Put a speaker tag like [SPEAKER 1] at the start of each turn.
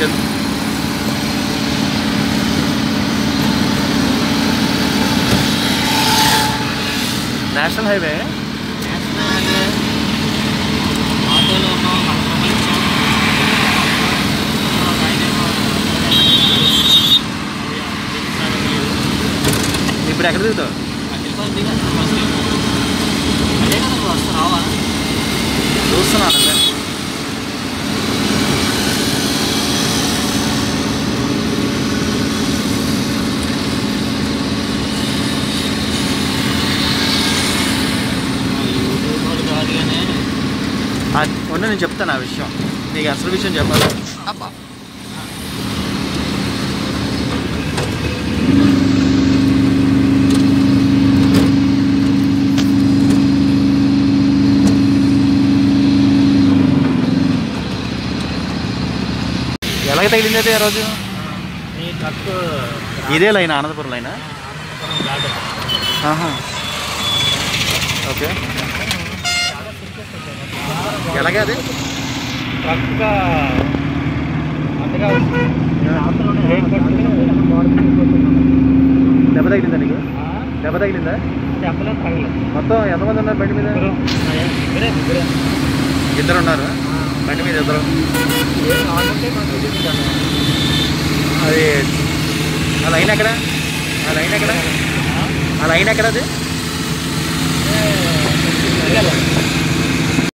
[SPEAKER 1] Junction national highway
[SPEAKER 2] national highway ఆటోలో ఉన్నాం నలభై రూపాయలు ఇచ్చాం ఆ, బయటేమో
[SPEAKER 1] ఇప్పుడు ఎక్కడ దిగుతావు
[SPEAKER 2] పది రూపాయలు దిగా ఫస్ట్ అదే కదా నువ్వు వస్తా రావా
[SPEAKER 1] చూస్తున్నాను నేను.
[SPEAKER 2] యూట్యూబ్ వాడు కాదు కానీ
[SPEAKER 1] ఆ, ఉండు నేను చెప్తాను ఆ విషయం నీకు అసలు విషయం చెప్పాలి
[SPEAKER 2] అబ్బా
[SPEAKER 1] ఎలాగ తగిలింది అయితే ఆ రోజు
[SPEAKER 2] ఈ ట్రక్
[SPEAKER 1] ఇదే లైన్ అనంతపురం లైన్
[SPEAKER 2] గార్డెన్
[SPEAKER 1] ఆహా ఓకే ఎలాగే అది
[SPEAKER 2] ట్రక్గా అంతగా ఆటోలోనే హెయిర్ కట్
[SPEAKER 1] దెబ్బ తగిలిందా నీకు దెబ్బ తగిలిందా
[SPEAKER 2] చెప్పలేదు తగలేదు
[SPEAKER 1] మొత్తం ఎంతమంది ఉన్నారు బండి మీద
[SPEAKER 2] ముగ్గురు ఇద్దరే ముగ్గురే
[SPEAKER 1] ఇద్దరు ఉన్నారు బండి మీద ఇద్దరు
[SPEAKER 2] ఆడుంటే మనకు తెలియదు
[SPEAKER 1] అది ఆ లైన్ ఎక్కడ ఆ లైన్ ఎక్కడ ఆ లైన్ ఎక్కడ అది
[SPEAKER 2] కదా